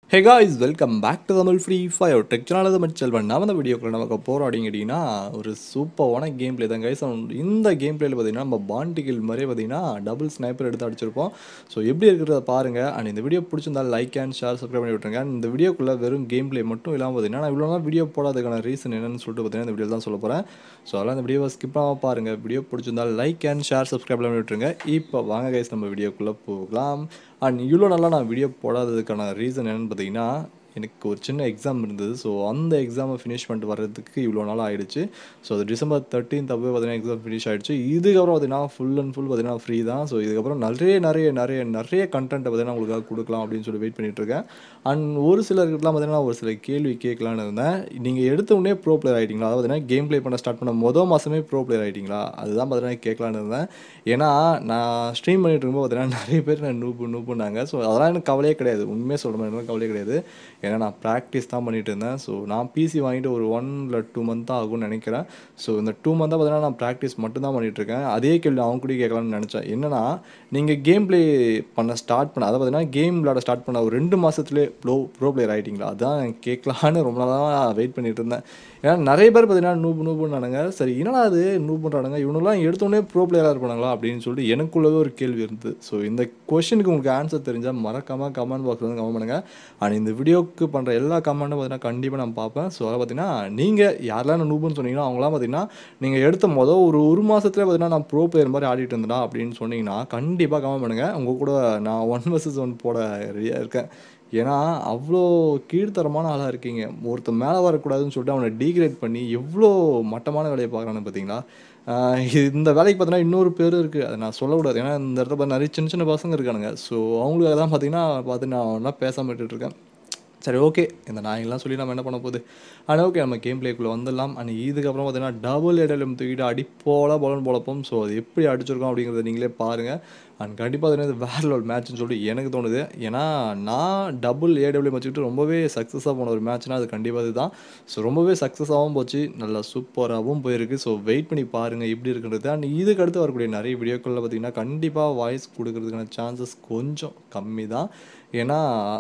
hey guys welcome back to Tamil free fire tech channel Tamil Selvan நான் இந்த வீடியோக்குள்ள நமக்கு போகிறோம் அப்படிங்கிட்டீங்கன்னா ஒரு சூப்பரான கேம் பிளே தான் கைஸ் இந்த கேம் பிளேயில் பார்த்தீங்கன்னா நம்ம பாண்டிகில் மாதிரியே பார்த்தீங்கன்னா டபுள் ஸ்னைப்பர் எடுத்து அடிச்சிருப்போம் ஸோ எப்படி இருக்கிறத பாருங்கள் அண்ட் இந்த வீடியோ பிடிச்சிருந்தா லைக் அண்ட் ஷேர் சப்ஸ்கிரைப் பண்ணி விட்டுருங்க And இந்த வீடியோக்குள்ளே வெறும் கேம் பிளே மட்டும் இல்லாமல் பார்த்தீங்கன்னா நான் இவ்வளோ நாள் வீடியோ போடாததுக்கான ரீசன் என்னன்னு சொல்லிட்டு பார்த்தீங்கன்னா இந்த வீடியோ தான் சொல்ல போகிறேன் ஸோ அதெல்லாம் இந்த வீடியோவை ஸ்கிப் பண்ணாமல் பாருங்கள் வீடியோ பிடிச்சிருந்தா லைக் அண்ட் ஷேர் சப்ஸ்கிரைப் பண்ணி விட்டுருங்க இப்போ வாங்க கைஸ் நம்ம வீடியோக்குள்ளே போகலாம் அண்ட் இவ்வளோ நாளாக நான் வீடியோ போடாததுக்கான ரீசன் என்னன்னு பார்த்தீங்கன்னா எனக்கு ஒரு சின்ன எக்ஸாம் இருந்தது ஸோ அந்த எக்ஸாமை ஃபினிஷ் பண்ணிட்டு வர்றதுக்கு இவ்வளோ நாள் ஆயிடுச்சு ஸோ அது டிசம்பர் தேர்ட்டீன்த் அப்போ பார்த்தீங்கன்னா எக்ஸாம் ஃபினிஷ் ஆயிடுச்சு இதுக்கப்புறம் பார்த்தீங்கன்னா ஃபுல் அண்ட் ஃபுல் பார்த்தீங்கன்னா ஃப்ரீ தான் ஸோ இதுக்கப்புறம் நிறைய நிறைய நிறைய நிறைய கண்டென்ட்டை பார்த்தீங்கன்னா உங்களுக்காக கொடுக்கலாம் அப்படின்னு சொல்லி வெயிட் பண்ணிட்டு இருக்கேன் அண்ட் ஒரு சிலருக்குலாம் பார்த்தீங்கன்னா ஒரு சில கேள்வி கேட்கலான்னு இருந்தேன் நீங்கள் எடுத்த உடனே ப்ரோ பிளேயர் ஆகிட்டீங்களா அதாவது பார்த்தீங்கன்னா கேம் ப்ளே பண்ண ஸ்டார்ட் பண்ண மொதல் மாதமே ப்ரோ பிளேயர் ஆகிட்டீங்களா அதுதான் பார்த்தீங்கன்னா கேட்கலான்னு இருந்தேன் ஏன்னா நான் ஸ்ட்ரீம் பண்ணிட்டு இருக்கும்போது பார்த்தீங்கன்னா நிறைய பேர் நான் நூப்பு நூப்புனாங்க ஸோ அதெல்லாம் எனக்கு கவலையே கிடையாது உண்மையாக சொல்கிற மாதிரி கவலையே கிடையாது ஏன்னா நான் ப்ராக்டிஸ் தான் பண்ணிட்டு இருந்தேன் ஸோ நான் பிசி வாங்கிட்டு ஒரு ஒன் இல்லை டூ மந்த் தான் ஆகும்னு நினைக்கிறேன் ஸோ இந்த டூ மந்த்தாக பார்த்தீங்கன்னா நான் ப்ராக்டிஸ் மட்டும் தான் பண்ணிட்டு இருக்கேன் அதே கேள்வி அவங்க கூட கேட்கலாம்னு நினச்சேன் என்னன்னா நீங்கள் கேம் ப்ளே பண்ண ஸ்டார்ட் பண்ண அதை பார்த்தீங்கன்னா கேம் விளாட ஸ்டார்ட் பண்ண ஒரு ரெண்டு மாதத்துலேயே ப்ரோ ப்ரோ பிளேயர் ஆகிட்டீங்களா அதான் கேட்கலான்னு ரொம்ப நாளாக வெயிட் பண்ணிட்டு இருந்தேன் ஏன்னா நிறைய பேர் பார்த்தீங்கன்னா நூப் நூப்புன்னானுங்க சரி என்னடா அது நூப் பண்ணுறானுங்க இவனுலாம் எடுத்தோடனே ப்ரோ பிளேயராக இருப்பானுங்களா அப்படின்னு சொல்லிட்டு எனக்குள்ளவே ஒரு கேள்வி இருந்தது ஸோ இந்த கொஷனுக்கு உங்களுக்கு ஆன்சர் தெரிஞ்சால் மறக்காமல் கமெண்ட் பாக்ஸில் வந்து கமெண்ட் பண்ணுங்கள் அண்ட் இந்த வீடியோக்கு பண்ணுற எல்லா கமெண்ட்டும் பார்த்தீங்கன்னா கண்டிப்பாக நான் பார்ப்பேன் ஸோ அதை பார்த்தீங்கன்னா நீங்கள் யாரெல்லாம் நான் நூப்புன்னு சொன்னீங்கன்னா அவங்களாம் பார்த்தீங்கன்னா நீங்கள் எடுத்த மொதல் ஒரு ஒரு மாதத்துல பார்த்தீங்கன்னா நான் ப்ரோ பிளேயர் மாதிரி ஆடிட்டு இருந்தேனா அப்படின்னு சொன்னீங்கன்னா கண்டிப்பாக கமெண்ட் பண்ணுங்கள் உங்கள் கூட நான் ஒன் வர்சஸ் ஒன் போட ரெடியாக இருக்கேன் ஏன்னா அவ்வளோ கீழ்த்தரமான ஆளாக இருக்கீங்க ஒருத்தன் மேலே வரக்கூடாதுன்னு சொல்லிட்டு அவனை டீக்ரேட் பண்ணி எவ்வளோ மட்டமான வேலையை பார்க்குறான்னு பார்த்தீங்களா ஆஹ் இது- இந்த வேலைக்கு பார்த்தீங்கன்னா இன்னொரு பேர் இருக்குது அதை நான் சொல்லக்கூடாது ஏன்னா இந்த இடத்துல பாத்தா நிறைய சின்ன சின்ன பசங்க இருக்கானுங்க ஸோ அவங்களுக்காக தான் பார்த்தீங்கன்னா பார்த்து நான் ஒன்றா பேசாம விட்டுட்டு இருக்கேன் சரி ஓகே இந்த நாயெல்லாம் சொல்லி நம்ம என்ன பண்ண போகுது ஆனால் ஓகே நம்ம கேம் பிளேக்குள்ளே வந்துடலாம் அண்ட் இதுக்கப்புறம் பார்த்தீங்கன்னா டபுள் எடலும் தூக்கிட்டு அடி போல பலன் போலப்போம் ஸோ அது எப்படி அடிச்சிருக்கோம் அப்படிங்கிறத நீங்களே பாருங்கள் அண்ட் கண்டிப்பாக பார்த்தீங்கன்னா இது வேற லெவல் மேட்ச்னு சொல்லிட்டு எனக்கு தோணுது ஏன்னா நான் டபுள் ஏடபிள்யூ வச்சுக்கிட்டு ரொம்பவே சக்ஸஸாக போன ஒரு மேட்ச்னா அது கண்டிப்பாக இதுதான் ஸோ ரொம்பவே சக்ஸஸாகவும் போச்சு நல்லா சூப்பராகவும் போயிருக்கு ஸோ வெயிட் பண்ணி பாருங்கள் எப்படி இருக்குன்றது அண்ட் இதுக்கு அடுத்து வரக்கூடிய நிறைய வீடியோக்களில் பார்த்தீங்கன்னா கண்டிப்பாக வாய்ஸ் கொடுக்கறதுக்கான சான்சஸ் கொஞ்சம் கம்மி தான் ஏன்னா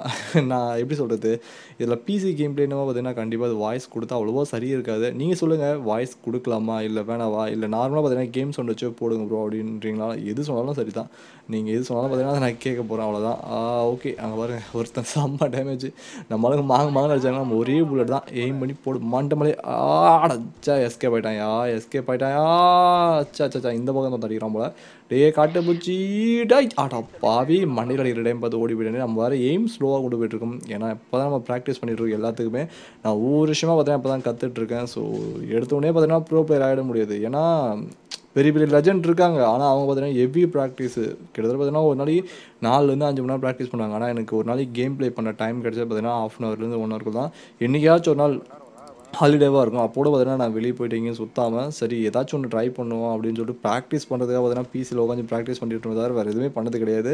நான் எப்படி சொல்கிறது இதில் பிசி கேம் பிளேனவோ பார்த்தீங்கன்னா கண்டிப்பாக அது வாய்ஸ் கொடுத்தா அவ்வளோவா சரியாக இருக்காது நீங்கள் சொல்லுங்கள் வாய்ஸ் கொடுக்கலாமா இல்லை வேணாவா இல்லை நார்மலாக பார்த்தீங்கன்னா கேம் சவுண்ட் வச்சு போடுங்க ப்ரோ அப்படின்றீங்களா எது சொன்னாலும் சரி தான் நீங்கள் எது சொன்னாலும் பார்த்தீங்கன்னா அதை நான் கேட்க போகிறேன் அவ்வளோதான் ஓகே அங்கே பாருங்க ஒருத்தன் செம்ம டேமேஜ் நம்மளுக்கு மாங்க மாங்க அடிச்சாங்கன்னா நம்ம ஒரே புல்லட் தான் எய்ம் பண்ணி போடு மண்டமலே ஆடச்சா எஸ்கேப் ஆயிட்டான் யா எஸ்கேப் ஆயிட்டான் யா அச்சா அச்சா அச்சா, இந்த பக்கம் தான் தடிக்கிறான் போல டே காட்டு பூச்சி டை ஆடா பாவி மண்டையில் அடிக்கிற டைம் பார்த்து ஓடி போயிட்டேன் நம்ம வேறு எய்ம் ஸ்லோவாக கொண்டு போயிட்டுருக்கோம் ஏன்னா இப்போ தான் நம்ம ப்ராக்டிஸ் பண்ணிட்டு இருக்கோம் எல்லாத்துக்குமே நான் ஒவ்வொரு விஷயமா பார்த்தீங்கன்னா இப்போ தான் கற்றுட்ருக்கேன் ஸோ எடுத்தோடனே பார்த்தீங்கன்னா ப்ரோ பிளேயர் ஆகிட முடியாது ஏன்னா பெரிய பெரிய லெஜண்ட் இருக்காங்க ஆனால் அவங்க பார்த்தீங்கன்னா ஹெவி ப்ராக்டிஸ் கிட்டத்தட்ட பார்த்தீங்கன்னா ஒரு நாளைக்கு நாலுலேருந்து அஞ்சு மணி நேரம் ப்ராக்டிஸ் பண்ணுவாங்க ஆனால் எனக்கு ஒரு நாளைக்கு கேம் ப்ளே பண்ண டைம் கிடச்சது பார்த்தீங்கன்னா ஆஃப் அன் ஹவர்லேருந்து ஒன் ஹவருக்கு தான் என்னைக்காச்சும் ஒரு நாள் ஹாலிடேவாக இருக்கும் அப்போட பார்த்தீங்கன்னா நான் வெளியே போயிட்டு எங்கேயும் சுத்தாமல் சரி ஏதாச்சும் ஒன்று ட்ரை பண்ணுவோம் அப்படின்னு சொல்லிட்டு ப்ராக்டிஸ் பண்ணுறதுக்காக பார்த்தீங்கன்னா பிசியில் உட்காந்து ப்ராக்டிஸ் பண்ணிட்டு இருந்ததார் வேறு எதுவுமே பண்ணது கிடையாது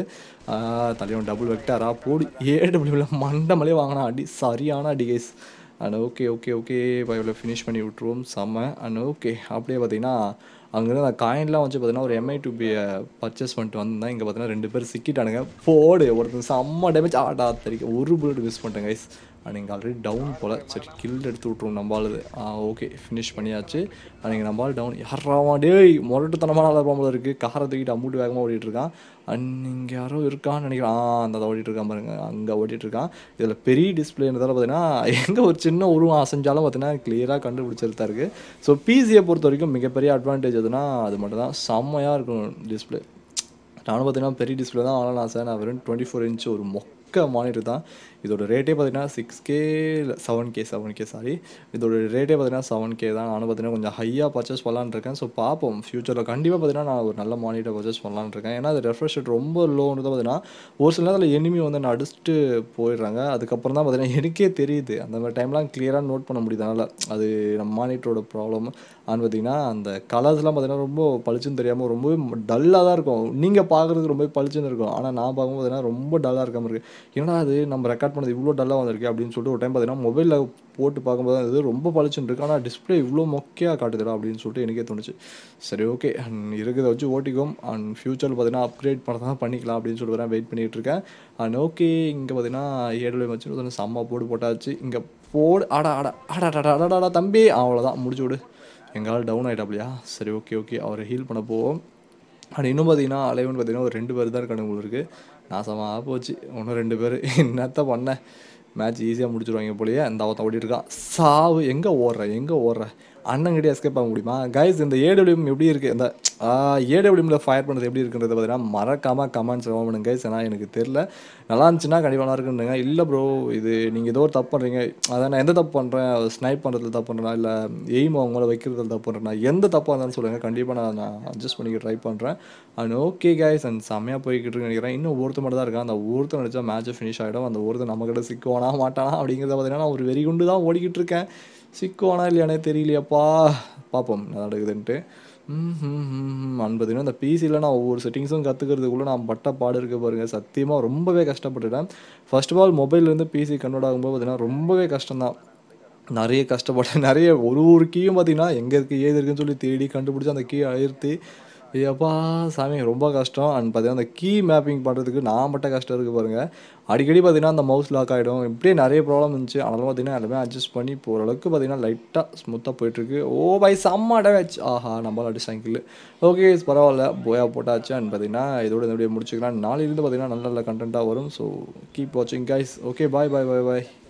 தலைவன் டபுள் வெக்டாரா போடி ஏடபிள்யூவில் மண்டமலே வாங்கினா அடி சரியான அடி கேஸ் அண்ட் ஓகே ஓகே ஓகே பைபிள் ஃபினிஷ் பண்ணி விட்ருவோம் செம்ம அண்ட் ஓகே அப்படியே பார்த்தீங்கன்னா அங்கேருந்து நான் காயின்லாம் வச்சு பார்த்தீங்கன்னா ஒரு எம்ஐ டூபியை பர்ச்சேஸ் பண்ணிட்டு வந்தேன் இங்கே பார்த்தீங்கன்னா ரெண்டு பேர் சிக்கிட்டானுங்க போடு ஒருத்தன் செம்ம டேமேஜ் ஆடா தெரிக்க ஒரு புல்லட் மிஸ் பண்ணிட்டேன் கைஸ் அண்ட் இங்கே ஆல்ரெடி டவுன் போல் சரி கில் எடுத்து விட்ருவோம் நம்பாளுது ஆ ஓகே ஃபினிஷ் பண்ணியாச்சு அண்ட் இங்கே நம்பால் டவுன் யாராவா டேய் முரட்டுத்தனமான ஆளாக போல இருக்குது காரை தூக்கிட்டு அம்மூட்டு வேகமாக ஓடிட்டு இருக்கான் அண்ட் இங்கே யாரோ இருக்கான்னு நினைக்கிறேன் ஆ அந்த அதை ஓடிட்டு இருக்கான் பாருங்க அங்கே ஓடிட்டு இருக்கான் இதில் பெரிய டிஸ்பிளேன்றதால பார்த்தீங்கன்னா எங்கே ஒரு சின்ன உருவம் அசைஞ்சாலும் பார்த்தீங்கன்னா கிளியராக கண்டுபிடிச்சிருத்தா இருக்குது ஸோ பிசியை பொறுத்த வரைக்கும் மிகப்பெரிய அட்வான்டேஜ் எதுனா அது மட்டும் தான் செம்மையாக இருக்கும் டிஸ்பிளே நானும் பார்த்தீங்கன்னா பெரிய டிஸ்பிளே தான் வாங்கலாம் ஆசை நான் வெறும் டுவெண்ட்டி ஃபோர் இன்ச் ஒரு மொக்க மானிட்டர் தான் இதோட ரேட்டே பார்த்தீங்கன்னா six K seven K seven K sorry இதோட ரேட்டே பார்த்தீங்கன்னா செவன் கே தான் நானும் பார்த்தீங்கன்னா கொஞ்சம் ஹையாக பர்ச்சேஸ் பண்ணலான்னு இருக்கேன் ஸோ பார்ப்போம் ஃப்யூச்சரில் கண்டிப்பாக பார்த்தீங்கன்னா நான் ஒரு நல்ல மானிட்டர் பர்ச்சேஸ் பண்ணலான்னு இருக்கேன் ஏன்னா அது ரெஃப்ரெஷ் ரேட் ரொம்ப லோன்னு தான் பார்த்தீங்கன்னா ஒரு சில நேரத்தில் எனிமி வந்து நான் அடிச்சுட்டு போயிடுறாங்க அதுக்கப்புறம் தான் பார்த்தீங்கன்னா எனக்கே தெரியுது அந்த மாதிரி டைம்லாம் கிளியராக நோட் பண்ண முடியுது அதனால் அது நம்ம மானிட்டரோட ப்ராப்ளம் ஆன்னு பார்த்தீங்கன்னா அந்த கலர்ஸ்லாம் பார்த்தீங்கன்னா ரொம்ப பளிச்சுன்னு தெரியாமல் ரொம்பவே டல்லாக தான் இருக்கும் நீங்கள் பார்க்குறதுக்கு ரொம்ப பளிச்சுன்னு இருக்கும் ஆனால் நான் பார்க்கும்போது பார்த்தீங்கன்னா ரொம்ப டல்லாக இருக்காமல் இருக்குது என்னடா அது நம்ம ரெக்கார்ட் பண்ணது இவ்வளோ டல்லாக வந்திருக்கு அப்படின்னு சொல்லிட்டு ஒரு டைம் பார்த்தீங்கன்னா மொபைலில் போட்டு பார்க்கும்போது அது ரொம்ப பளிச்சுன்னு இருக்கு ஆனால் டிஸ்பிளே இவ்வளோ மொக்கையாக காட்டுதுடா அப்படின்னு சொல்லிட்டு எனக்கே தோணுச்சு சரி ஓகே இருக்கிறத வச்சு ஓட்டிக்கும் அண்ட் ஃப்யூச்சரில் பார்த்தீங்கன்னா அப்கிரேட் பண்ணதான் பண்ணிக்கலாம் அப்படின்னு சொல்லிட்டு வரேன் வெயிட் பண்ணிகிட்டு இருக்கேன் அண்ட் ஓகே இங்கே பார்த்தீங்கன்னா ஏழு வச்சு வந்து செம்ம போடு போட்டாச்சு இங்கே போடு ஆடா ஆடா ஆடா ஆடா ஆடா ஆடா தம்பி அவ்வளோதான் முடிச்சு விடு எங்களால் டவுன் ஆகிட்டாப்லையா சரி ஓகே ஓகே அவரை ஹீல் பண்ண போவோம் அண்ட் இன்னும் பார்த்தீங்கன்னா அலைவன் பார்த்தீங்கன்னா ஒரு ரெண்டு பேர் தான் இருக்கானு உங்களுக்கு நாசமாக போச்சு இன்னும் ரெண்டு பேர் என்னத்த பண்ண மேட்ச் ஈஸியாக முடிச்சிருவாங்க போலயே அந்த அவத்த ஓடிட்டு இருக்கான் சாவு எங்கே ஓடுற எங்கே ஓடுற அண்ணங்கிட்டே எஸ்கேப் ஆக முடியுமா கைஸ் இந்த ஏடபிள்யூஎம் எப்படி இருக்குது இந்த ஏடபிள்யூஎம்ல ஃபயர் பண்ணுறது எப்படி இருக்குன்றது பார்த்தீங்கன்னா மறக்காமல் கமெண்ட்ஸ் ரொம்ப பண்ணுங்க கைஸ் ஏன்னா எனக்கு தெரில நல்லா இருந்துச்சுன்னா கண்டிப்பாக நல்லா இருக்குன்னுங்க இல்லை ப்ரோ இது நீங்கள் ஏதோ ஒரு தப்பு பண்ணுறீங்க அதான் நான் எந்த தப்பு பண்ணுறேன் ஸ்னைப் பண்ணுறதுல தப்பு பண்ணுறேன்னா இல்லை எய்ம் அவங்கள வைக்கிறதுல தப்பு பண்ணுறேன்னா எந்த தப்பாக இருந்தாலும் சொல்லுங்கள் கண்டிப்பாக நான் நான் அட்ஜஸ்ட் பண்ணிக்க ட்ரை பண்ணுறேன் அண்ட் ஓகே கைஸ் அண்ட் செம்மையாக போய்கிட்டு இருக்குன்னு நினைக்கிறேன் இன்னும் ஒருத்தர் மட்டும் தான் இருக்கான் அந்த ஒருத்தர் நடிச்சா மேட்ச் ஃபினிஷ் ஆகிடும் அந்த ஒருத்தர் நம்மக்கிட்ட சிக்குவானா மாட்டானா அப்படிங்கிறத பார்த்தீங்கன்னா நான் ஒரு வெறி குண்டு தான் ஓடிக்கிட்டு இருக்கேன் சிக்குவானா இல்லையானே தெரியலையாப்பா பார்ப்போம் என்ன நடக்குதுன்ட்டு அன்பதுன்னா அந்த பிசியில் நான் ஒவ்வொரு செட்டிங்ஸும் கற்றுக்கிறதுக்குள்ளே நான் பட்ட பாடு இருக்க பாருங்கள் சத்தியமாக ரொம்பவே கஷ்டப்பட்டுட்டேன் ஃபர்ஸ்ட் ஆஃப் ஆல் மொபைல்லேருந்து பிசி கன்வெர்ட் ஆகும்போது பார்த்தீங்கன்னா ரொம்பவே கஷ்டம்தான் நிறைய கஷ்டப்பட்டேன் நிறைய ஒரு ஒரு கீயும் பார்த்தீங்கன்னா எங்கே இருக்குது ஏது இருக்குன்னு சொல்லி தேடி கண்டுபிடிச்சி அந்த கீ அழுத்தி ஐயப்பா சாமி ரொம்ப கஷ்டம் அண்ட் பார்த்தீங்கன்னா அந்த கீ மேப்பிங் பண்ணுறதுக்கு நான் பட்ட கஷ்டம் இருக்குது பாருங்கள் அடிக்கடி பார்த்தீங்கன்னா அந்த மவுஸ் லாக் ஆகிடும் இப்படியே நிறைய ப்ராப்ளம் இருந்துச்சு ஆனாலும் பார்த்தீங்கன்னா எல்லாமே அட்ஜஸ்ட் பண்ணி போகிற அளவுக்கு பார்த்தீங்கன்னா லைட்டாக ஸ்மூத்தாக போயிட்டுருக்கு ஓ பை செம்ம டேமேஜ் ஆஹா நம்மளால் அடி சைக்கிள் ஓகே பரவாயில்ல போயா போட்டாச்சு அண்ட் பார்த்தீங்கன்னா இதோட இந்த வீடியோ முடிச்சுக்கலாம் நாளையிலேருந்து பார்த்தீங்கன்னா நல்ல நல்ல கண்டென்ட்டாக வரும் ஸோ கீப் வாட்சிங் guys okay bye bye bye பாய்